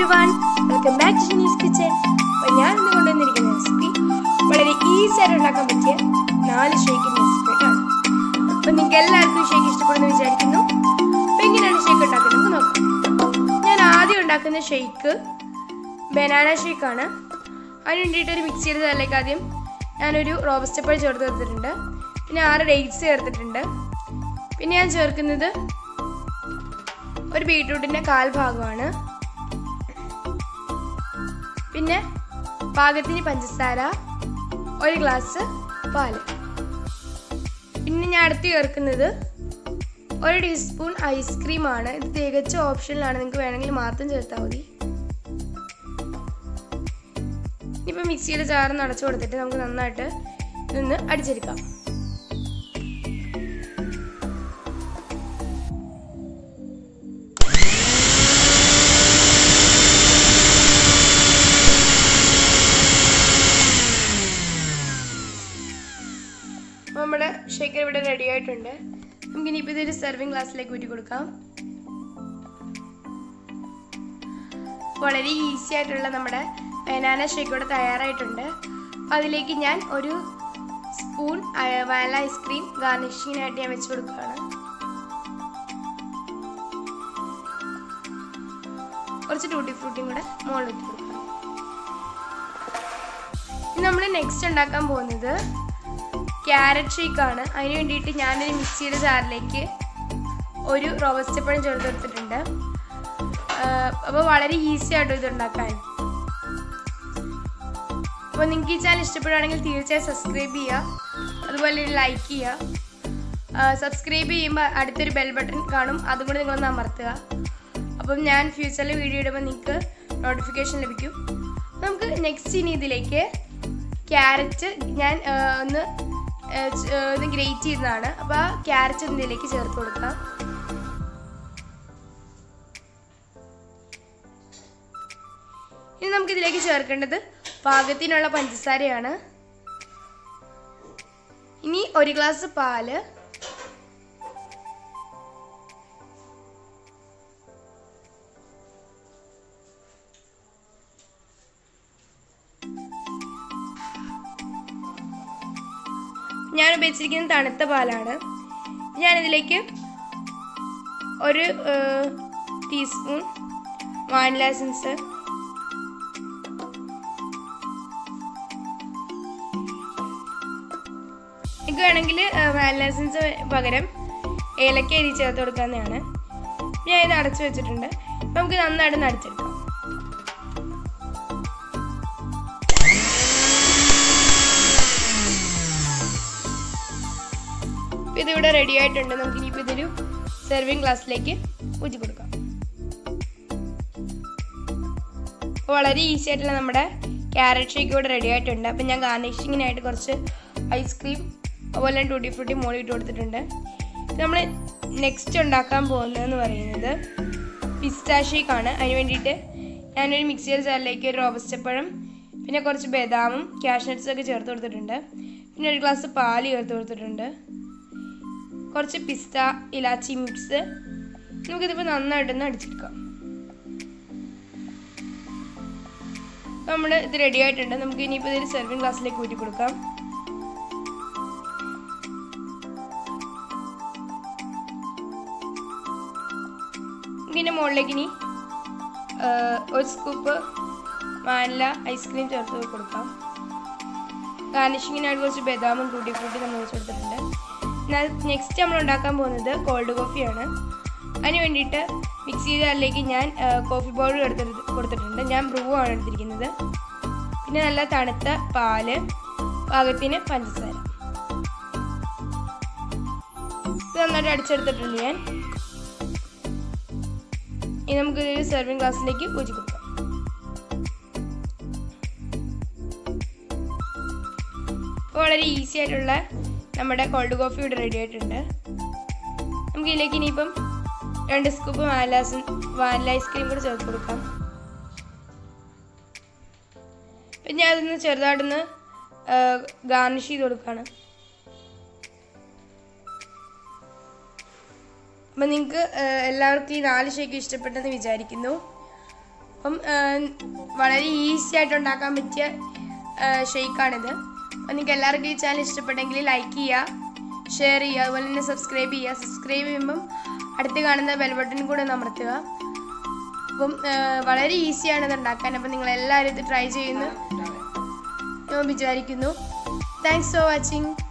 one welcome back to Shanee's kitchen അപ്പോൾ ഞാൻ ഇന്ന് കൊണ്ടുവന്നിരിക്കുന്ന റെസിപ്പി വളരെ ഈസി ആയിട്ട് ഉണ്ടാക്കാൻ പറ്റിയ നാല് ഷേക്കിൻ്റെ റെസിപ്പി ആണ് അപ്പോൾ നിങ്ങൾക്ക് എല്ലാവർക്കും ഈ ഷേക്ക് ഇഷ്ടപ്പെടുന്നു വിചാരിക്കുന്നു അപ്പോൾ എങ്ങനെയാണ് ഷേക്ക് ഉണ്ടാക്കുന്നത് നോക്കാം ഞാൻ ആദ്യം ഉണ്ടാക്കുന്ന ഷേക്ക് ബനാന ഷേക്കാണ് അതിന് വേണ്ടിയിട്ട് ഒരു മിക്സിയുടെ ജാറിലേക്ക് ആദ്യം ഞാനൊരു റോബസ്റ്റ് പഴം ചേർത്ത് കൊടുത്തിട്ടുണ്ട് പിന്നെ ആറ് ഡേറ്റ്സ് ചേർത്തിട്ടുണ്ട് പിന്നെ ഞാൻ ചേർക്കുന്നത് ഒരു ബീട്രൂട്ടിൻ്റെ കാൽ ഭാഗമാണ് പിന്നെ പാകത്തിന് പഞ്ചസാര ഒരു ഗ്ലാസ് പാല് പിന്നെ ഞാൻ അടുത്ത് ചേർക്കുന്നത് ഒരു ടീസ്പൂൺ ഐസ്ക്രീമാണ് ഇത് തികച്ച ഓപ്ഷനിലാണ് നിങ്ങൾക്ക് വേണമെങ്കിൽ മാത്രം ചേർത്താൽ മതി ഇനിയിപ്പോൾ മിക്സിയുടെ ജാറ് അടച്ചു കൊടുത്തിട്ട് നമുക്ക് നന്നായിട്ട് ഇതൊന്ന് അടിച്ചെടുക്കാം അപ്പോൾ നമ്മുടെ ഷേക്കർ ഇവിടെ റെഡി ആയിട്ടുണ്ട് നമുക്ക് ഇനിയിപ്പോൾ ഇതൊരു സെർവിങ് ഗ്ലാസ്സിലേക്ക് ഊറ്റി കൊടുക്കാം വളരെ ഈസി ആയിട്ടുള്ള നമ്മുടെ ബനാന ഷേക്ക് ഇവിടെ തയ്യാറായിട്ടുണ്ട് അപ്പോൾ അതിലേക്ക് ഞാൻ ഒരു സ്പൂൺ വാനില ഐസ്ക്രീം ഗാർണിഷിങ്ങിനായിട്ട് ഞാൻ വെച്ച് കൊടുക്കുകയാണ് കുറച്ച് ടൂട്ടി ഫ്രൂട്ടിയും കൂടെ മുകളിൽ ഇട്ട് കൊടുക്കാം ഇനി നമ്മൾ നെക്സ്റ്റ് ഉണ്ടാക്കാൻ പോകുന്നത് ക്യാരറ്റ് ഷേക്കാണ് അതിന് വേണ്ടിയിട്ട് ഞാനൊരു മിക്സിയുടെ ജാറിലേക്ക് ഒരു റോബസ്റ്റ് പഴം ചേർത്ത് കൊടുത്തിട്ടുണ്ട് അപ്പോൾ വളരെ ഈസി ആട്ടോ ഇത് ഉണ്ടാക്കാൻ അപ്പോൾ നിങ്ങൾക്ക് ഈ ചാനൽ ഇഷ്ടപ്പെടുകയാണെങ്കിൽ തീർച്ചയായും സബ്സ്ക്രൈബ് ചെയ്യുക അതുപോലെ ലൈക്ക് ചെയ്യുക സബ്സ്ക്രൈബ് ചെയ്യുമ്പോൾ അടുത്തൊരു ബെൽ ബട്ടൺ കാണും അതും കൂടി നിങ്ങളൊന്ന് അമർത്തുക അപ്പം ഞാൻ ഫ്യൂച്ചറിൽ വീഡിയോ ഇടുമ്പോൾ നിങ്ങൾക്ക് നോട്ടിഫിക്കേഷൻ ലഭിക്കും നമുക്ക് നെക്സ്റ്റ് ഇനി ഇതിലേക്ക് ക്യാരറ്റ് ഞാൻ ഒന്ന് ഒന്ന് ഗ്രേറ്റ് ചെയ്യുന്നതാണ് അപ്പോൾ ആ ക്യാരറ്റ് ഇതിലേക്ക് ചേർത്ത് കൊടുക്കാം ഇനി നമുക്ക് ഇതിലേക്ക് ചേർക്കേണ്ടത് പാകത്തിനുള്ള പഞ്ചസാരയാണ് ഇനി ഒരു ഗ്ലാസ് പാല് ഞാൻ ഉപയോഗിച്ചിരിക്കുന്നത് തണുത്ത പാലാണ് ഞാനിതിലേക്ക് ഒരു ടീസ്പൂൺ വാനില എസൻസ് എനിക്ക് വേണമെങ്കിൽ വാനില എസൻസ് പകരം ഏലക്ക അരി ചേർത്ത് കൊടുക്കാവുന്നതാണ് ഞാൻ ഇത് അടച്ചു വെച്ചിട്ടുണ്ട് നമുക്ക് നന്നായിട്ട് അടിച്ചെടുക്കാം ഇതിവിടെ റെഡി ആയിട്ടുണ്ട് നമുക്ക് ഇനിയിപ്പോൾ ഇതൊരു സെർവിങ് ഗ്ലാസ്സിലേക്ക് ഊറ്റി കൊടുക്കാം വളരെ ഈസി ആയിട്ടുള്ള നമ്മുടെ ക്യാരറ്റ് ഷേക്ക് ഇവിടെ റെഡി ആയിട്ടുണ്ട് അപ്പം ഞാൻ ഗാർണിഷിങ്ങിനായിട്ട് കുറച്ച് ഐസ്ക്രീം അതുപോലെ ടൂട്ടി ഫ്രൂട്ടി മോളി ഇട്ട് കൊടുത്തിട്ടുണ്ട് നമ്മൾ നെക്സ്റ്റ് ഉണ്ടാക്കാൻ പോകുന്നതെന്ന് പറയുന്നത് പിസ്ത ഷേക്കാണ് അതിന് വേണ്ടിയിട്ട് ഞാനൊരു മിക്സിയുടെ ജാറിലേക്ക് ഒരു റോബസ്റ്റപ്പഴം പിന്നെ കുറച്ച് ബദാമും കാഷ്നട്ട്സും ഒക്കെ ചേർത്ത് കൊടുത്തിട്ടുണ്ട് പിന്നെ ഒരു ഗ്ലാസ് പാല് ചേർത്ത് കൊടുത്തിട്ടുണ്ട് കുറച്ച് പിസ്ത ഇലാച്ചി മിക്സ് നമുക്കിതിപ്പോൾ നന്നായിട്ടൊന്ന് അടിച്ചെടുക്കാം നമ്മൾ ഇത് റെഡി ആയിട്ടുണ്ട് നമുക്ക് ഇനിയിപ്പോൾ ഇതൊരു സെർവിങ് ഗ്ലാസ്സിലേക്ക് ഊറ്റി കൊടുക്കാം ഇതിൻ്റെ മുകളിലേക്ക് ഇനി ഒരു സ്കൂപ്പ് വാനില ഐസ്ക്രീം ചേർത്ത് കൊടുക്കാം ഗാർണിഷിങ്ങിനായിട്ട് കുറച്ച് ബദാമും ടൂട്ടി ഫ്രൂട്ടി നമ്മൾ വെച്ച് കൊടുത്തിട്ടുണ്ട് നെക്സ്റ്റ് നമ്മൾ ഉണ്ടാക്കാൻ പോകുന്നത് കോൾഡ് കോഫിയാണ് അതിന് വേണ്ടിയിട്ട് മിക്സി ജാറിലേക്ക് ഞാൻ കോഫി പൗഡർ എടുത്തിട്ട് കൊടുത്തിട്ടുണ്ട് ഞാൻ ബ്രൂ ആണ് എടുത്തിരിക്കുന്നത് പിന്നെ നല്ല തണുത്ത പാല് പാകത്തിന് പഞ്ചസാര ഇത് നന്നായിട്ട് അടിച്ചെടുത്തിട്ടുണ്ട് ഞാൻ ഇനി നമുക്ക് ഇതൊരു സെർവിങ് ഗ്ലാസ്സിലേക്ക് ഊറ്റി കൊടുക്കാം വളരെ ഈസി ആയിട്ടുള്ള നമ്മുടെ കോൾഡ് കോഫി ഇവിടെ റെഡി ആയിട്ടുണ്ട് നമുക്ക് ഇതിലേക്ക് ഇനിയിപ്പം രണ്ട് സ്കൂപ്പ് വാനില വാനില ഐസ്ക്രീം കൂടെ ചേർത്ത് കൊടുക്കാം പിന്നെ അതൊന്ന് ചെറുതായിട്ടൊന്ന് ഗാർണിഷ് ചെയ്ത് കൊടുക്കുകയാണ് അപ്പം നിങ്ങൾക്ക് എല്ലാവർക്കും ഈ നാല് ഷേക്ക് ഇഷ്ടപ്പെട്ടെന്ന് വിചാരിക്കുന്നു അപ്പം ആ, വളരെ ഈസി ആയിട്ട് ഉണ്ടാക്കാൻ പറ്റിയ ഷെയ്ക്കാണിത് അപ്പം നിങ്ങൾക്ക് എല്ലാവർക്കും ഈ ചാനൽ ഇഷ്ടപ്പെട്ടെങ്കിൽ ലൈക്ക് ചെയ്യുക ഷെയർ ചെയ്യുക അതുപോലെ തന്നെ സബ്സ്ക്രൈബ് ചെയ്യുക സബ്സ്ക്രൈബ് ചെയ്യുമ്പം അടുത്ത് കാണുന്ന ബെൽ ബട്ടൺ കൂടെ ഒന്ന് അമർത്തുക അപ്പം ആ, വളരെ ഈസിയാണ് ഇത് ഉണ്ടാക്കാൻ അപ്പം നിങ്ങൾ എല്ലാവരും ഇത് ട്രൈ ചെയ്യുന്നു ഞാൻ വിചാരിക്കുന്നു താങ്ക്സ് ഫോർ വാച്ചിങ്